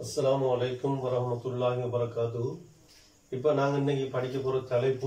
அஸ்ஸலாமு அலைக்கும் வரஹ்மத்துல்லாஹி வபரகாத்து இப்போ நாங்கள் இன்னைக்கு படிக்க போகிற தலைப்பு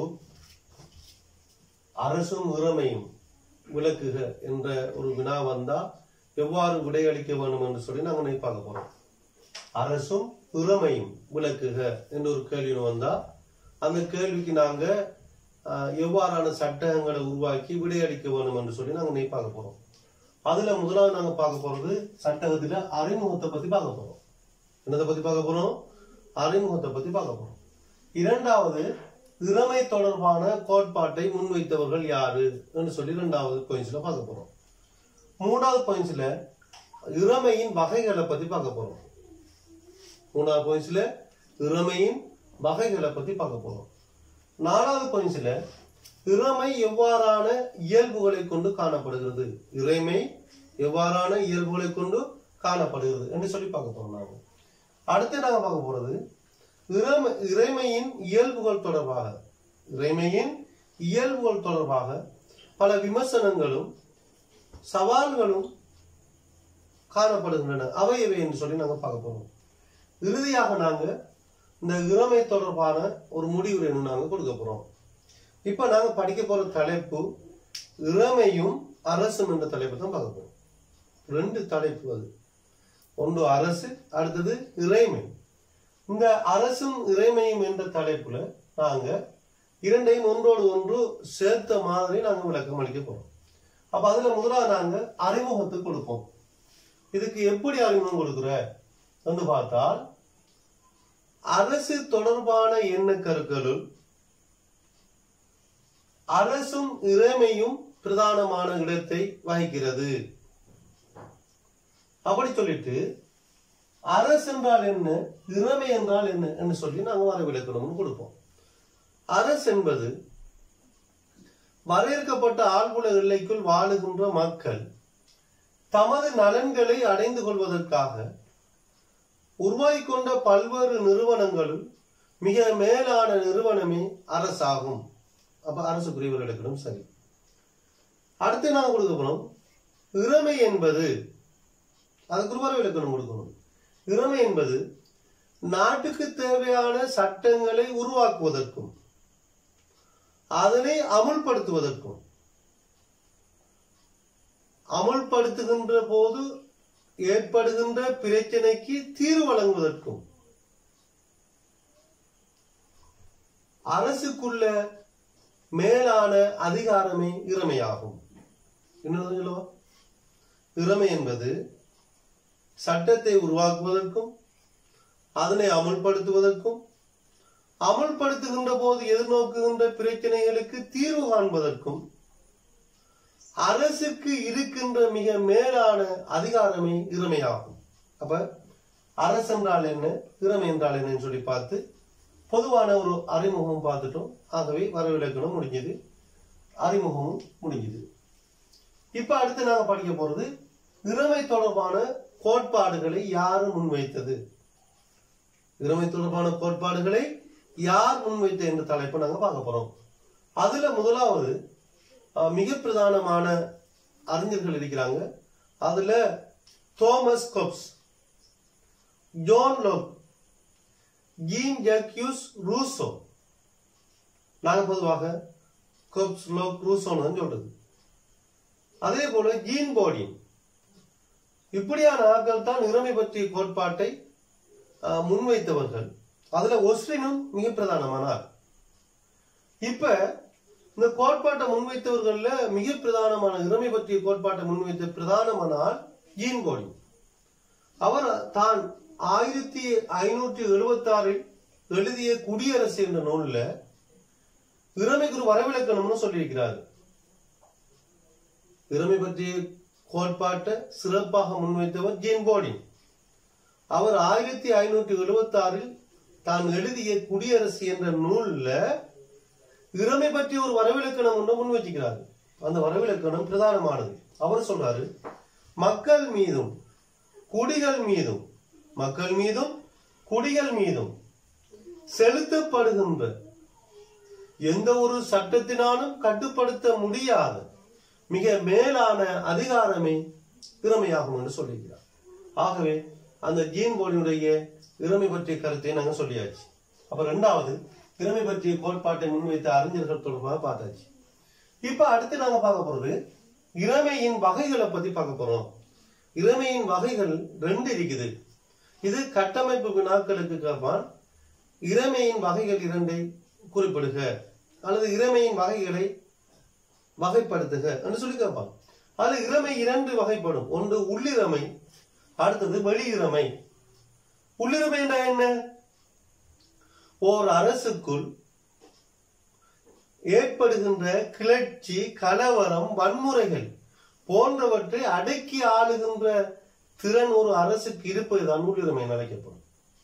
அரசும் இறமையும் விளக்குக என்ற ஒரு வினா வந்தா எவ்வாறு விடையளிக்க வேண்டும் என்று சொல்லி நாங்கள் இன்னைக்கு பார்க்க போறோம் அரசும் இறமையும் விளக்குக என்ற ஒரு கேள்வி வந்தா அந்த கேள்விக்கு நாங்க ஆஹ், எவ்வாறான சட்டங்களை உருவாக்கி விடையளிக்க வேண்டும் என்று சொல்லி நாங்கள் இன்னைக்கு பார்க்க போறோம் அதுல முதலாவது நாங்க பார்க்க போறது சட்டகத்துல அறிமுகத்தை பத்தி பார்க்க போறோம் என்னதை பத்தி பார்க்க போறோம் அறிமுகத்தை பத்தி பார்க்க போறோம் இரண்டாவது இறமை தொடர்பான கோட்பாட்டை முன்வைத்தவர்கள் யாரு என்று சொல்லி இரண்டாவது பாயிண்ட்ஸ்ல பார்க்க போறோம் மூணாவது பாயிண்ட்ஸ்ல இறமையின் வகைகளை பத்தி பார்க்க போறோம் மூணாவது பாயிண்ட்ஸ்ல இறமையின் வகைகளை பத்தி பார்க்க போறோம் நாலாவது பாயிண்ட்ஸ்ல இறமை எவ்வாறான இயல்புகளை கொண்டு காணப்படுகிறது இறைமை எவ்வாறான இயல்புகளை கொண்டு காணப்படுகிறது என்று சொல்லி பார்க்க போறோம் நாம அடுத்து நாங்க பார்க்க போறது இறைமை இறைமையின் இயல்புகள் தொடர்பாக இறைமையின் இயல்புகள் தொடர்பாக பல விமர்சனங்களும் சவால்களும் காணப்படுகின்றன அவை எவை என்று சொல்லி நாங்க பார்க்க போறோம் இறுதியாக நாங்க இந்த இளமை தொடர்பான ஒரு முடிவுரை நாங்க கொடுக்க போறோம் இப்ப நாங்க படிக்க போற தலைப்பு இளமையும் அரசும் என்ற தலைப்பு தான் பார்க்க போறோம் ரெண்டு தலைப்பு அது ஒன்று அரசு அடுத்தது இறைமை இந்த அரசும் இறைமையும் என்ற தலைப்புல நாங்க இரண்டையும் ஒன்றோடு ஒன்று சேர்த்த மாதிரி நாங்க விளக்கம் அளிக்க போறோம் அப்ப அதுல முதலாவது நாங்க அறிமுகத்துக்கு கொடுப்போம் இதுக்கு எப்படி அறிமுகம் கொடுக்குற வந்து பார்த்தால் அரசு தொடர்பான எண்ண கருக்களுள் அரசும் இறைமையும் பிரதானமான இடத்தை வகிக்கிறது அப்படி சொல்லிட்டு அரசு என்றால் என்ன இறைமை என்றால் என்ன என்று சொல்லி நாங்க வர விளக்கணும்னு கொடுப்போம் அரசு என்பது வரையறுக்கப்பட்ட ஆழ்குல எல்லைக்குள் வாழுகின்ற மக்கள் தமது நலன்களை அடைந்து கொள்வதற்காக உருவாகிக் கொண்ட பல்வேறு நிறுவனங்களுள் மிக மேலான நிறுவனமே அரசாகும் அப்ப அரசு பிரிவுகளுக்கும் சரி அடுத்து நான் கொடுக்க போறோம் இறமை என்பது அதுக்கு ஒரு விளக்கணம் கொடுக்கணும் இறமை என்பது நாட்டுக்கு தேவையான சட்டங்களை உருவாக்குவதற்கும் அதனை அமுல்படுத்துவதற்கும் அமுல்படுத்துகின்ற போது ஏற்படுகின்ற பிரச்சனைக்கு தீர்வு வழங்குவதற்கும் அரசுக்குள்ள மேலான அதிகாரமே இறமையாகும் என்ன சொல்லுவா இறமை என்பது சட்டத்தை உருவாக்குவதற்கும் அதனை அமுல்படுத்துவதற்கும் அமுல்படுத்துகின்ற போது எதிர்நோக்குகின்ற பிரச்சனைகளுக்கு தீர்வு காண்பதற்கும் அரசுக்கு இருக்கின்ற மிக மேலான அதிகாரமே இறமையாகும் அப்ப அரசு என்றால் என்ன இறமை என்றால் என்னன்னு சொல்லி பார்த்து பொதுவான ஒரு அறிமுகம் பார்த்துட்டோம் ஆகவே வரவிலக்கணம் முடிஞ்சது அறிமுகமும் முடிஞ்சது இப்ப அடுத்து நாங்க படிக்க போறது இறமை தொடர்பான கோட்பாடுகளை யாரு முன்வைத்தது இறமை தொடர்பான கோட்பாடுகளை யார் முன்வைத்த என்ற தலைப்பை நாங்க பார்க்க போறோம் அதுல முதலாவது அஹ், மிக பிரதானமான அறிஞர்கள் இருக்கிறாங்க அதுல Thomas Hobbes John Locke Jean Jacques Rousseau நாங்க பொதுவாக கொப்ஸ் லோக் ரூசோன்னு தான் சொல்றது அதே போல ஜீன் போடின் இப்படியான ஆட்கள் தான் இறமை பற்றிய கோட்பாட்டை அஹ், முன்வைத்தவர்கள் அதுல ஒஸ்லினும் மிக பிரதானமான ஆள் இப்ப இந்த கோட்பாட்டை முன்வைத்தவர்கள்ல மிக பிரதானமான இறமை பற்றிய கோட்பாட்டை முன்வைத்த பிரதானமான ஆள் ஜீன் கோடி அவர் தான் ஆயிரத்தி ஐநூற்றி எழுபத்தி ஆறில் எழுதிய குடியரசு என்ற நூல்ல இறமைக்கு ஒரு வரவிலக்கணம்னு சொல்லியிருக்கிறார் இறமை பற்றிய கோட்பாட்டை சிறப்பாக முன்வைத்தவர் ஜீன் போடின் அவர் ஆயிரத்தி ஐநூற்றி எழுபத்தி ஆறில் தான் எழுதிய குடியரசு என்ற நூல்ல இறமை பற்றி ஒரு வரவிலக்கணம் ஒன்று முன் வச்சுக்கிறாரு அந்த வரவிலக்கணம் பிரதானமானது அவர் சொல்றாரு மக்கள் மீதும் குடிகள் மீதும் மக்கள் மீதும் குடிகள் மீதும் செலுத்தப்படுகின்ற எந்த ஒரு சட்டத்தினாலும் கட்டுப்படுத்த முடியாத மிக மேலான அதிகாரமே திறமையாகும் என்று சொல்லியிருக்கிறார் ஆகவே அந்த ஜீன் போலினுடைய இறமை பற்றிய கருத்தை நாங்க சொல்லியாச்சு அப்ப ரெண்டாவது இறமை பற்றிய கோட்பாட்டை முன்வைத்த அறிஞர்கள் தொடர்பாக பார்த்தாச்சு இப்ப அடுத்து நாங்க பார்க்க போறது இறமையின் வகைகளை பத்தி பார்க்க போறோம் இறமையின் வகைகள் ரெண்டு இருக்குது இது கட்டமைப்பு வினாக்களுக்கு கேட்பான் இறமையின் வகைகள் இரண்டை குறிப்பிடுக அல்லது இறமையின் வகைகளை வகைப்படுத்துக என்று சொல்லி கேட்பான் அதுல இறமை இரண்டு வகைப்படும் ஒன்று உள்ளிறமை அடுத்தது வெளியிறமை உள்ளிறமை என்றா என்ன ஓர் அரசுக்குள் ஏற்படுகின்ற கிளர்ச்சி கலவரம் வன்முறைகள் போன்றவற்றை அடக்கி ஆளுகின்ற திறன் ஒரு அரசுக்கு இருப்பதுதான் உள்ளிறமை என அழைக்கப்படும்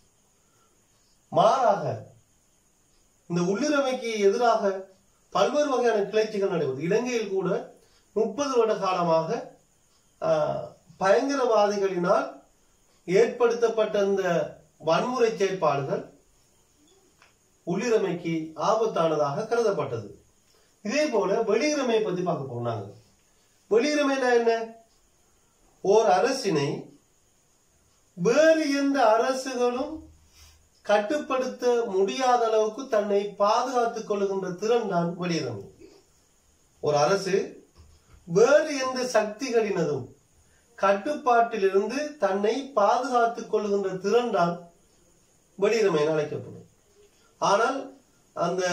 மாறாக இந்த உள்ளிறமைக்கு எதிராக பல்வேறு வகையான கிளர்ச்சிகள் நடைபெறுது இலங்கையில் கூட முப்பது வருட காலமாக ஆஹ், பயங்கரவாதிகளினால் ஏற்படுத்தப்பட்ட இந்த வன்முறை செயற்பாடுகள் உள்ளிறமைக்கு ஆபத்தானதாக கருதப்பட்டது இதே போல வெளியிறமையை பத்தி பார்க்க போனாங்க வெளியிறமைனா என்ன ஓர் அரசினை வேறு எந்த அரசுகளும் கட்டுப்படுத்த முடியாத அளவுக்கு தன்னை பாதுகாத்துக் கொள்ளுகின்ற திறன் தான் வெளியிறமை ஒரு அரசு வேறு எந்த சக்திகளினதும் கட்டுப்பாட்டிலிருந்து தன்னை பாதுகாத்துக் கொள்ளுகின்ற திறன் தான் வெளியிறமை என அழைக்கப்படும் ஆனால் அந்த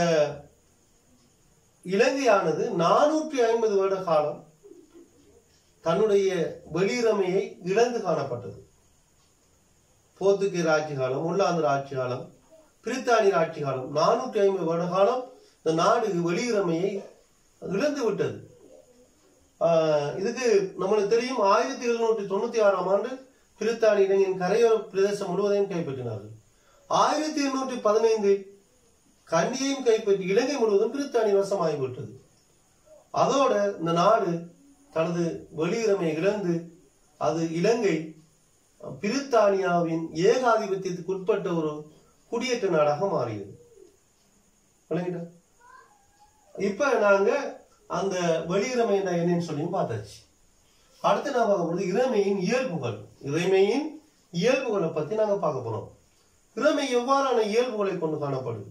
இலங்கையானது நானூற்றி ஐம்பது வருட காலம் தன்னுடைய வெளியிறமையை இழந்து காணப்பட்டது போர்த்துகீர் ஆட்சி காலம் உள்ளாந்திர ஆட்சி காலம் பிரித்தானியர் ஆட்சி காலம் நானூற்றி ஐம்பது வருட காலம் இந்த நாடு வெளியிறமையை இழந்து விட்டது ஆஹ் இதுக்கு நம்மளுக்கு தெரியும் ஆயிரத்தி எழுநூற்றி தொண்ணூத்தி ஆறாம் ஆண்டு பிரித்தானிய இலங்கையின் கரையோர பிரதேசம் முழுவதையும் கைப்பற்றினார்கள் ஆயிரத்தி எண்ணூற்றி பதினைந்தில் கண்டியையும் கைப்பற்றி இலங்கை முழுவதும் பிரித்தானிய வசம் ஆகிவிட்டது அதோட இந்த நாடு தனது வெளியுரிமை இழந்து அது இலங்கை பிரித்தானியாவின் ஏகாதிபத்தியத்துக்கு உட்பட்ட ஒரு குடியேற்ற நாடாக மாறியது விளங்கிட்டா இப்ப நாங்க அந்த வெளியுரிமை என்ன என்னன்னு சொல்லி பார்த்தாச்சு அடுத்து நான் பார்க்க போறது இறைமையின் இயல்புகள் இறைமையின் இயல்புகளை பத்தி நாங்க பார்க்க போறோம் இறைமை எவ்வாறான இயல்புகளை கொண்டு காணப்படுது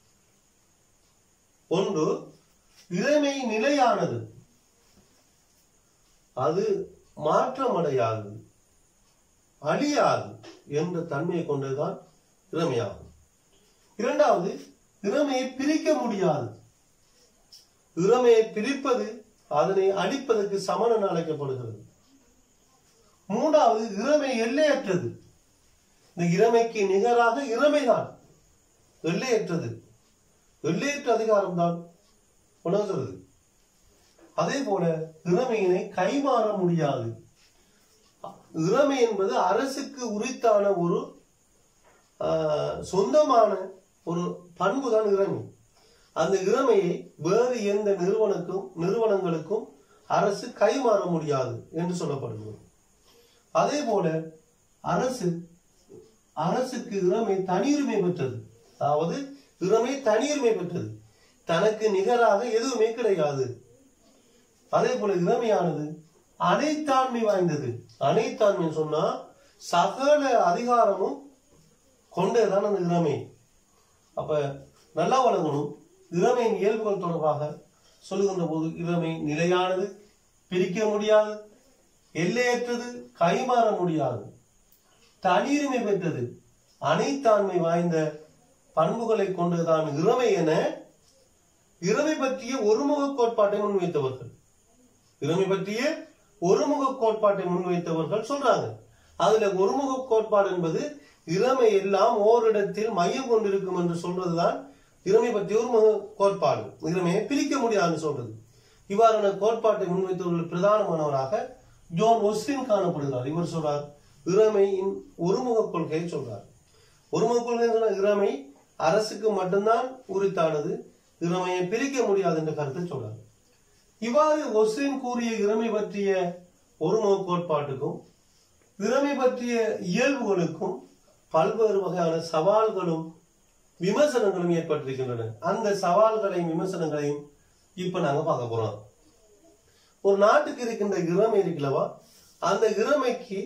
ஒன்று இறைமை நிலையானது அது மாற்றமடையாது அழியாது என்ற தன்மையை கொண்டதுதான் இறைமையாகும் இரண்டாவது இறைமையை பிரிக்க முடியாது இறைமையை பிரிப்பது அதனை அழிப்பதற்கு சமன் என அழைக்கப்படுகிறது மூன்றாவது இறைமை எல்லையற்றது இந்த இறைமைக்கு நிகராக இறைமைதான் எல்லையற்றது எல்லையற்ற அதிகாரம் தான் உணர்கிறது அதே போல இறைமையினை கைமாற முடியாது இறைமை என்பது அரசுக்கு உரித்தான ஒரு ஆஹ், சொந்தமான ஒரு பண்பு தான் இறைமை அந்த இறைமையை வேறு எந்த நிறுவனக்கும் நிறுவனங்களுக்கும் அரசு கைமாற முடியாது என்று சொல்லப்படுகிறது அதே போல அரசு அரசுக்கு இறைமை தனியுரிமை பெற்றது அதாவது இறைமை தனியுரிமை பெற்றது தனக்கு நிகராக எதுவுமே கிடையாது அதே போல இறைமையானது அனைத்தாண்மை வாய்ந்தது அனைத்தாண்மை சொன்னா சகல அதிகாரமும் கொண்டதுதான் அந்த இறைமை அப்ப நல்லா வழங்கணும் இறைமையின் இயல்புகள் தொடர்பாக சொல்லுகின்ற போது இறைமை நிலையானது பிரிக்க முடியாது எல்லையற்றது கைமாற முடியாது தனியுரிமை பெற்றது அனைத்தாண்மை வாய்ந்த பண்புகளை கொண்டதுதான் இறைமை என இறைமை பற்றிய ஒருமுக கோட்பாட்டை முன்வைத்தவர்கள் இறைமை பற்றிய ஒருமுக கோட்பாட்டை முன்வைத்தவர்கள் சொல்றாங்க அதுல ஒருமுக கோட்பாடு என்பது இறைமை எல்லாம் ஓரிடத்தில் மையம் கொண்டிருக்கும் என்று சொல்றதுதான் இறைமை பற்றிய ஒருமுக கோட்பாடு இறைமையை பிரிக்க முடியாதுன்னு சொல்றது இவ்வாறான கோட்பாட்டை முன்வைத்தவர்கள் பிரதானமானவராக ஜோன் ஒஸ்டின் காணப்படுகிறார் இவர் சொல்றார் இறைமையின் ஒருமுக கொள்கையை சொல்றார் ஒருமுக கொள்கை சொன்னா இறைமை அரசுக்கு மட்டும்தான் உரித்தானது இறைமையை பிரிக்க முடியாது என்ற கருத்தை சொல்றார் இவ்வாறு ஒஸ்டின் கூறிய இறைமை பற்றிய ஒருமுக கோட்பாட்டுக்கும் இறைமை பற்றிய இயல்புகளுக்கும் பல்வேறு வகையான சவால்களும் விமர்சனங்களும் ஏற்பட்டிருக்கின்றன அந்த சவால்களையும் விமர்சனங்களையும் இப்ப நாங்க பார்க்க போறோம் ஒரு நாட்டுக்கு இருக்கின்ற இறைமை இருக்குல்லவா அந்த இறைமைக்கு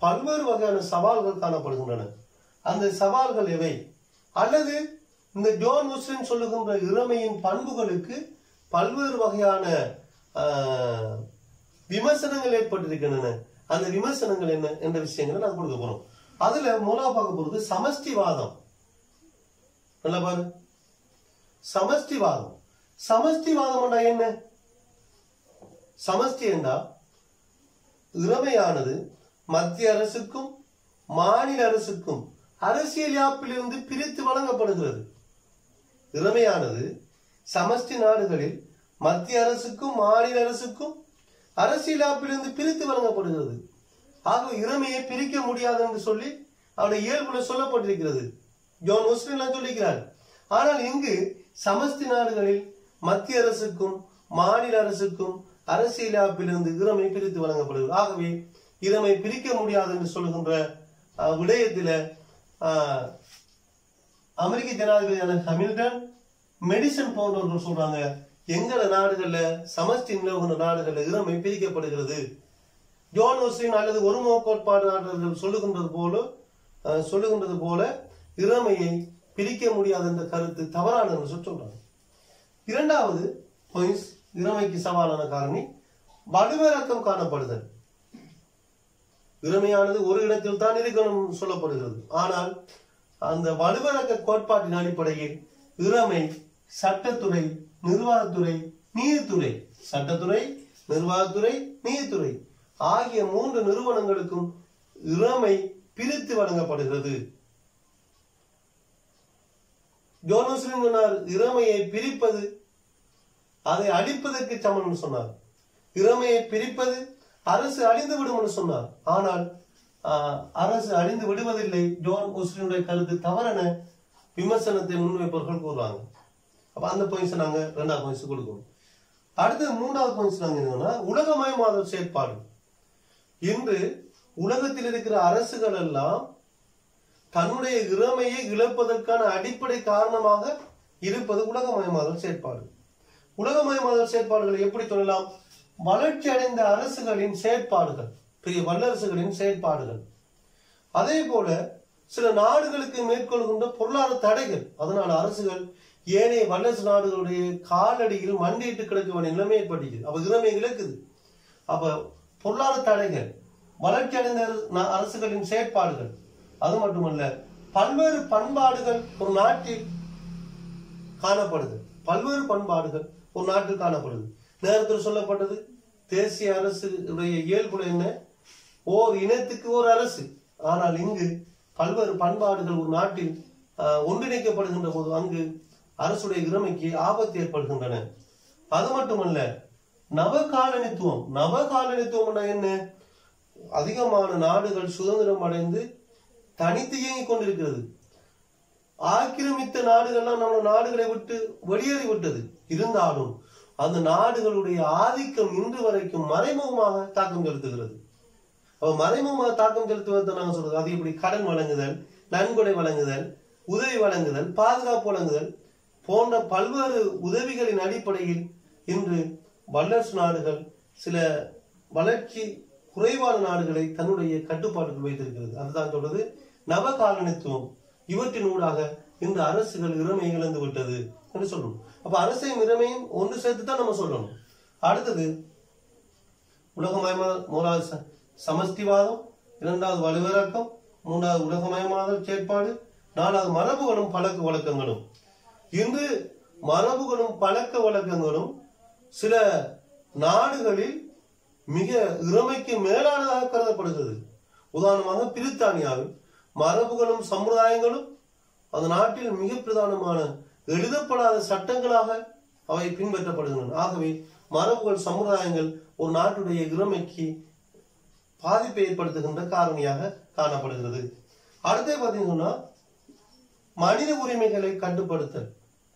பல்வேறு வகையான சவால்கள் காணப்படுகின்றன அந்த சவால்கள் எவை அல்லது இந்த ஜோன் முஸ்லிம் சொல்லுகின்ற இளமையின் பண்புகளுக்கு பல்வேறு வகையான ஆஹ், விமர்சனங்கள் ஏற்பட்டிருக்கின்றன அந்த விமர்சனங்கள் என்ன என்ற விஷயங்களை நான் கொடுக்க போறோம் அதுல மூலா பார்க்க போறது சமஷ்டிவாதம் நல்லா பாரு சமஷ்டிவாதம் சமஷ்டிவாதம்னா என்ன சமஷ்டி என்றா இறமையானது மத்திய அரசுக்கும் மாநில அரசுக்கும் அரசியல் யாப்பிலிருந்து பிரித்து வழங்கப்படுகிறது இறமையானது சமஷ்டி நாடுகளில் மத்திய அரசுக்கும் மாநில அரசுக்கும் அரசியல் யாப்பிலிருந்து பிரித்து வழங்கப்படுகிறது ஆகவே இறமையை பிரிக்க முடியாது என்று சொல்லி அவருடைய இயல்புல சொல்லப்பட்டிருக்கிறது ஜோன் முஸ்லிம் சொல்லிக்கிறார் ஆனால் இங்கு சமஸ்தி நாடுகளில் மத்திய அரசுக்கும் மாநில அரசுக்கும் அரசியல் யாப்பிலிருந்து இறமை பிரித்து வழங்கப்படுகிறது ஆகவே இறமை பிரிக்க முடியாது என்று சொல்லுகின்ற அஹ், விடயத்தில அஹ், அமெரிக்க ஜனாதிபதியான ஹமில்டன் மெடிசன் போன்றவர்கள் சொல்றாங்க எங்கட நாடுகள்ல சமஷ்டி நிலவுகின்ற நாடுகள்ல இறமை பிரிக்கப்படுகிறது ஜோன் ஒஸ்டின் அல்லது ஒருமுக கோட்பாடாளர்கள் சொல்லுகின்றது போல அஹ், சொல்லுகின்றது போல இறமையை பிரிக்க முடியாத என்ற கருத்து தவறானது என்று சொல்லி சொல்றாங்க இரண்டாவது points, இறமைக்கு சவாலான காரணி வலுவிறக்கம் காணப்படுதல் இறமையானது ஒரு இடத்தில் தான் இருக்கணும் சொல்லப்படுகிறது ஆனால் அந்த வலுவிறக்க கோட்பாட்டின் அடிப்படையில் இறமை சட்டத்துறை நிர்வாகத்துறை நீதித்துறை சட்டத்துறை நிர்வாகத்துறை நீதித்துறை ஆகிய மூன்று நிறுவனங்களுக்கும் இறமை பிரித்து வழங்கப்படுகிறது ஜோனோஸ்லின் சொன்னார் இறமையை பிரிப்பது அதை அழிப்பதற்கு சமன் சொன்னார் இறமையை பிரிப்பது அரசு அழிந்து விடும் என்று சொன்னார் ஆனால் ஆஹ், அரசு அழிந்து விடுவதில்லை ஜோன் முஸ்லிமுடைய கருத்து தவறென விமர்சனத்தை முன்வைப்பவர்கள் கூறுவாங்க அப்ப அந்த பாயிண்ட்ஸ் நாங்க ரெண்டாவது பாயிண்ட்ஸ் கொடுக்கணும் அடுத்தது மூன்றாவது பாயிண்ட்ஸ் நாங்க என்னன்னா உலகமயமாதல் செயற்பாடு இன்று உலகத்தில் இருக்கிற அரசுகள் எல்லாம் தன்னுடைய இறமையை இழப்பதற்கான அடிப்படை காரணமாக இருப்பது உலகமயமாதல் செயற்பாடு உலகமயமாதல் செயற்பாடுகளை எப்படி சொல்லலாம் வளர்ச்சி அடைந்த அரசுகளின் செயற்பாடுகள் பெரிய வல்லரசுகளின் செயற்பாடுகள் அதே போல சில நாடுகளுக்கு மேற்கொள்கின்ற பொருளாதார தடைகள் அதனால அரசுகள் ஏனைய வல்லரசு நாடுகளுடைய காலடியில் மண்டியிட்டு கிடக்க வேண்டிய நிலைமை ஏற்படுகிறது அப்ப இளமை இழக்குது அப்ப பொருளாதார தடைகள் வளர்ச்சி அடைந்த அரசு- நா- அரசுகளின் செயற்பாடுகள் அது மட்டுமல்ல பல்வேறு பண்பாடுகள் ஒரு நாட்டில் காணப்படுது பல்வேறு பண்பாடுகள் ஒரு நாட்டில் காணப்படுது நேரத்தில் சொல்லப்பட்டது தேசிய அரசு உடைய இயல்புல என்ன ஓர் இனத்துக்கு ஒரு அரசு ஆனால் இங்கு பல்வேறு பண்பாடுகள் ஒரு நாட்டில் ஆஹ், ஒன்றிணைக்கப்படுகின்ற போது அங்கு அரசுடைய இறமைக்கு ஆபத்து ஏற்படுகின்றன அது மட்டுமல்ல நவகாலனித்துவம் நவகாலனித்துவம் என்ன அதிகமான நாடுகள் சுதந்திரம் அடைந்து தனித்து இயங்கிக் கொண்டிருக்கிறது ஆக்கிரமித்த நாடுகள்லாம் நம்ம நாடுகளை விட்டு வெளியேறி விட்டது இருந்தாலும் அந்த நாடுகளுடைய ஆதிக்கம் இன்று வரைக்கும் மறைமுகமாக தாக்கம் செலுத்துகிறது அப்ப மறைமுகமாக தாக்கம் செலுத்துவதை நாங்க சொல்றது அது இப்படி கடன் வழங்குதல் நன்கொடை வழங்குதல் உதவி வழங்குதல் பாதுகாப்பு வழங்குதல் போன்ற பல்வேறு உதவிகளின் அடிப்படையில் இன்று வல்லரசு நாடுகள் சில வளர்ச்சி குறைவான நாடுகளை தன்னுடைய கட்டுப்பாட்டுக்குள் வைத்திருக்கிறது அதுதான் சொல்றது நவகாலனித்துவம் இவற்றின் ஊடாக இந்த அரசுகள் இறமை இழந்து விட்டது என்று சொல்லணும் அப்ப அரசையும் இறமையும் ஒன்று சேர்த்து தான் நம்ம சொல்லணும் அடுத்தது உலகமயமாதல் மூணாவது ச- சமஷ்டிவாதம் இரண்டாவது வலுவிறக்கம் மூன்றாவது உலகமயமாதல் செயற்பாடு நாலாவது மரபுகளும் பழக்க வழக்கங்களும் இன்று மரபுகளும் பழக்க வழக்கங்களும் சில நாடுகளில் மிக இறமைக்கு மேலானதாக கருதப்படுகிறது உதாரணமாக பிரித்தானியாவில் மரபுகளும் சம்பிரதாயங்களும் அந்த நாட்டில் மிக பிரதானமான எழுதப்படாத சட்டங்களாக அவை பின்பற்றப்படுகின்றன ஆகவே மரபுகள் சமுதாயங்கள் ஒரு நாட்டுடைய இறமைக்கு பாதிப்பை ஏற்படுத்துகின்ற காரணியாக காணப்படுகிறது அடுத்து பாத்தீங்கன்னா மனித உரிமைகளை கட்டுப்படுத்தல்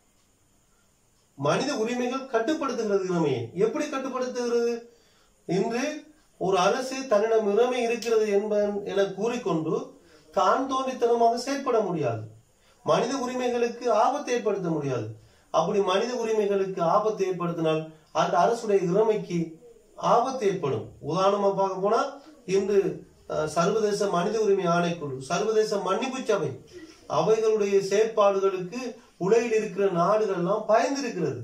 மனித உரிமைகள் கட்டுப்படுத்துகிறது இறமையை எப்படி கட்டுப்படுத்துகிறது இன்று ஒரு அரசு தன்னிடம் இறமை இருக்கிறது என்பன் என கூறிக்கொண்டு தான் தோன்றித்தனமாக செயற்பட முடியாது மனித உரிமைகளுக்கு ஆபத்தை ஏற்படுத்த முடியாது அப்படி மனித உரிமைகளுக்கு ஆபத்தை ஏற்படுத்தினால் அந்த அரசுடைய இறமைக்கு ஆபத்து ஏற்படும் உதாரணமா பார்க்க போனா இன்று அஹ், சர்வதேச மனித உரிமை ஆணைக்குழு சர்வதேச மன்னிப்பு சபை அவைகளுடைய செயற்பாடுகளுக்கு உலகில் இருக்கிற நாடுகள் எல்லாம் பயந்திருக்கிறது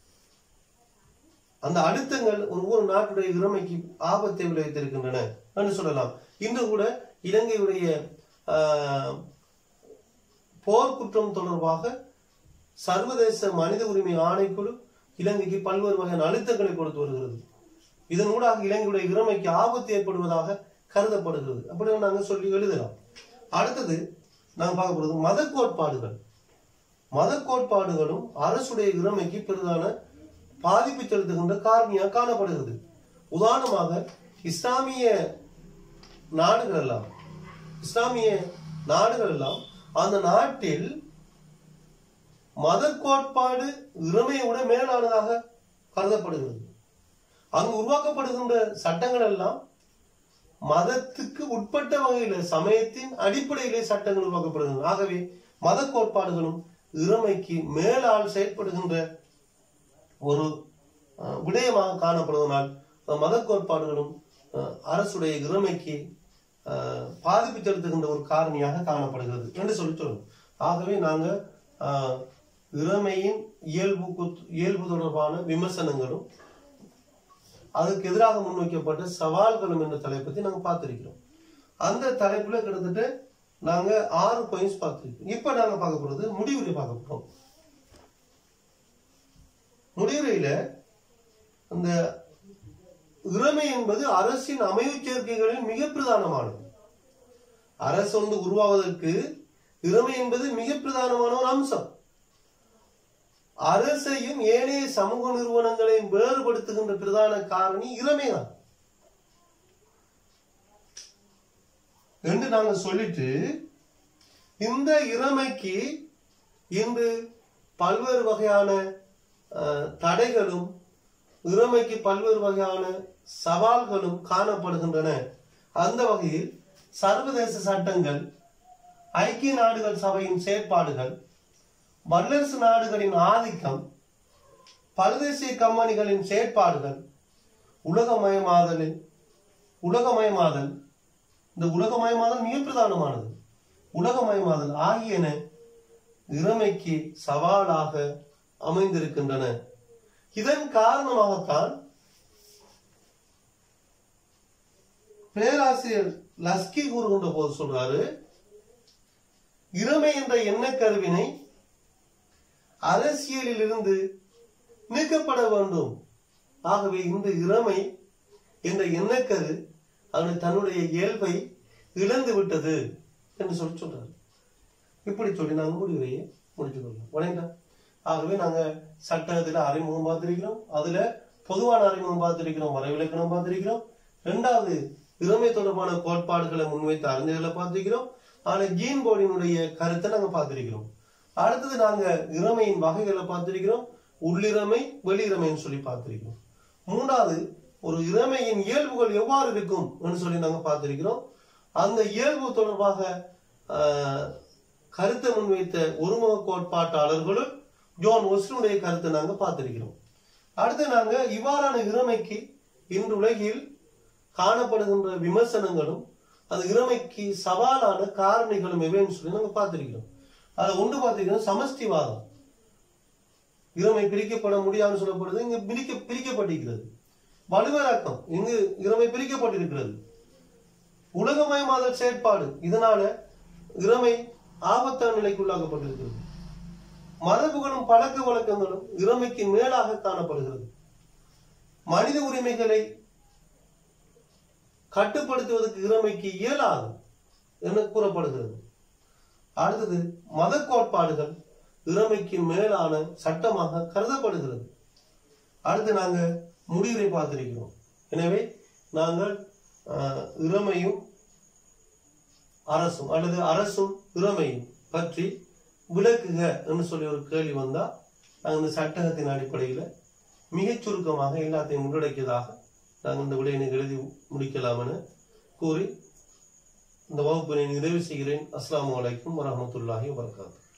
அந்த அழுத்தங்கள் ஒரு ஒரு நாட்டுடைய இறமைக்கு ஆபத்தை விளைவித்திருக்கின்றன என்று சொல்லலாம் இன்று கூட இலங்கையுடைய ஆஹ், போர்க்குற்றம் தொடர்பாக சர்வதேச மனித உரிமை ஆணைக்குழு இலங்கைக்கு பல்வேறு வகையான அழுத்தங்களை கொடுத்து வருகிறது இதன் ஊடாக இலங்கையுடைய இறமைக்கு ஆபத்து ஏற்படுவதாக கருதப்படுகிறது அப்படி நாங்கள் சொல்லி எழுதலாம் அடுத்தது நாங்கள் பார்க்க போறது மத கோட்பாடுகள் மத கோட்பாடுகளும் அரசுடைய இறமைக்கு பெரிதான பாதிப்பு செலுத்துகின்ற காரணியாக காணப்படுகிறது உதாரணமாக இஸ்லாமிய நாடுகள் எல்லாம் இஸ்லாமிய நாடுகள் எல்லாம் அந்த நாட்டில் மத கோட்பாடு இறமையை விட மேலானதாக கருதப்படுகிறது அங்கு உருவாக்கப்படுகின்ற சட்டங்கள் எல்லாம் மதத்துக்கு உட்பட்ட வகையில சமயத்தின் அடிப்படையிலே சட்டங்கள் உருவாக்கப்படுகின்றன ஆகவே மத கோட்பாடுகளும் இறமைக்கு மேலால் செயல்படுகின்ற ஒரு அஹ், விடயமாக காணப்படுவதனால் அந்த மத கோட்பாடுகளும் அஹ், அரசுடைய இறமைக்கு அஹ், பாதிப்பு செலுத்துகின்ற ஒரு காரணியாக காணப்படுகிறது என்று சொல்லி சொல்லணும் ஆகவே நாங்க அஹ், இறமையின் இயல்பு இயல்பு தொடர்பான விமர்சனங்களும் அதுக்கு எதிராக முன்வைக்கப்பட்ட சவால்களும் என்ற தலைப்பத்தை நாங்க பார்த்திருக்கிறோம் அந்த தலைப்புல கிட்டத்தட்ட நாங்க ஆறு பாயிண்ட்ஸ் பார்த்திருக்கோம் இப்ப நாங்க பார்க்க போறது முடிவுரை பார்க்க போறோம் முடிவுரையில அந்த இறமை என்பது அரசின் அமைவு சேர்க்கைகளில் மிக பிரதானமானது அரசு வந்து உருவாவதற்கு இறமை என்பது மிக பிரதானமான ஒரு அம்சம் அரசையும் ஏனைய சமூக நிறுவனங்களையும் வேறுபடுத்துகின்ற பிரதான காரணி இறமைதான் என்று நாங்க சொல்லிட்டு இந்த இறமைக்கு இன்று பல்வேறு வகையான அஹ், தடைகளும் இறமைக்கு பல்வேறு வகையான சவால்களும் காணப்படுகின்றன அந்த வகையில் சர்வதேச சட்டங்கள் ஐக்கிய நாடுகள் சபையின் செயற்பாடுகள் வல்லரசு நாடுகளின் ஆதிக்கம் பல்தேசிய கம்பெனிகளின் செயற்பாடுகள் உலகமயமாதலில் உலகமயமாதல் இந்த உலகமயமாதல் மிக பிரதானமானது உலகமயமாதல் ஆகியன இறமைக்கு சவாலாக அமைந்திருக்கின்றன இதன் காரணமாகத்தான் பேராசிரியர் லஸ்கி கூறுகின்ற போது சொல்றாரு இறமை என்ற எண்ணக்கருவினை அரசியலில் இருந்து நீக்கப்பட வேண்டும் ஆகவே இந்த இறமை என்ற எண்ணக்கரு அவனை தன்னுடைய இயல்பை இழந்து விட்டது என்று சொல்லி சொல்றாரு இப்படி சொல்லி நாங்க முடிவையை முடிச்சுக்கொள்ளலாம் உடனே ஆகவே நாங்க சட்டத்துல அறிமுகம் பார்த்திருக்கிறோம் அதுல பொதுவான அறிமுகம் பார்த்திருக்கிறோம் வரைவிலக்கணம் பார்த்திருக்கிறோம் இரண்டாவது இறமை தொடர்பான கோட்பாடுகளை முன்வைத்த அறிஞர்களை பார்த்திருக்கிறோம் ஆனா ஜீன் போர்டினுடைய கருத்தை நாங்க பார்த்திருக்கிறோம் அடுத்தது நாங்க இறமையின் வகைகளை பார்த்திருக்கிறோம் உள்ளிறமை வெளியிறமைன்னு சொல்லி பார்த்திருக்கிறோம் மூன்றாவது ஒரு இறமையின் இயல்புகள் எவ்வாறு இருக்கும் என்று சொல்லி நாங்க பார்த்திருக்கிறோம் அந்த இயல்பு தொடர்பாக ஆஹ், கருத்தை முன்வைத்த ஒருமுக கோட்பாட்டாளர்களும் ஜோன் ஒஸ்லுடைய கருத்தை நாங்க பார்த்திருக்கிறோம் அடுத்து நாங்க இவ்வாறான இறமைக்கு இன்று உலகில் காணப்படுகின்ற விமர்சனங்களும் அந்த இறமைக்கு சவாலான காரணிகளும் எவைன்னு சொல்லி நாங்க பார்த்திருக்கிறோம் அது ஒன்று பார்த்திருக்கிறோம் சமஷ்டிவாதம் இறமை பிரிக்கப்பட முடியாதுன்னு சொல்லப்படுது இங்க பிரிக்க பிரிக்கப்பட்டிருக்கிறது வலுவிறக்கம் இங்கு இறமை பிரிக்கப்பட்டிருக்கிறது உலகமயமாதல் செயற்பாடு இதனால இறமை ஆபத்தான நிலைக்கு உள்ளாக்கப்பட்டிருக்கிறது மரபுகளும் பழக்க வழக்கங்களும் இறமைக்கு மேலாக காணப்படுகிறது மனித உரிமைகளை கட்டுப்படுத்துவதற்கு இறமைக்கு இயலாது என கூறப்படுகிறது அடுத்தது மத கோட்பாடுகள் இறமைக்கு மேலான சட்டமாக கருதப்படுகிறது அடுத்து நாங்க முடிவுரை பார்த்திருக்கிறோம் எனவே நாங்கள் ஆஹ், இறமையும் அரசும் அல்லது அரசும் இறமையும் பற்றி விளக்குக என்று சொல்லி ஒரு கேள்வி வந்தா நாங்கள் இந்த சட்டகத்தின் அடிப்படையில் மிகச் சுருக்கமாக எல்லாத்தையும் உள்ளடக்கியதாக நாங்கள் இந்த விடையினை எழுதி முடிக்கலாம் என கூறி இந்த வகுப்பினை நிறைவு செய்கிறேன் அஸ்ஸலாமு அலைக்கும் வரஹ்மத்துல்லாஹி வபரகாத்துஹு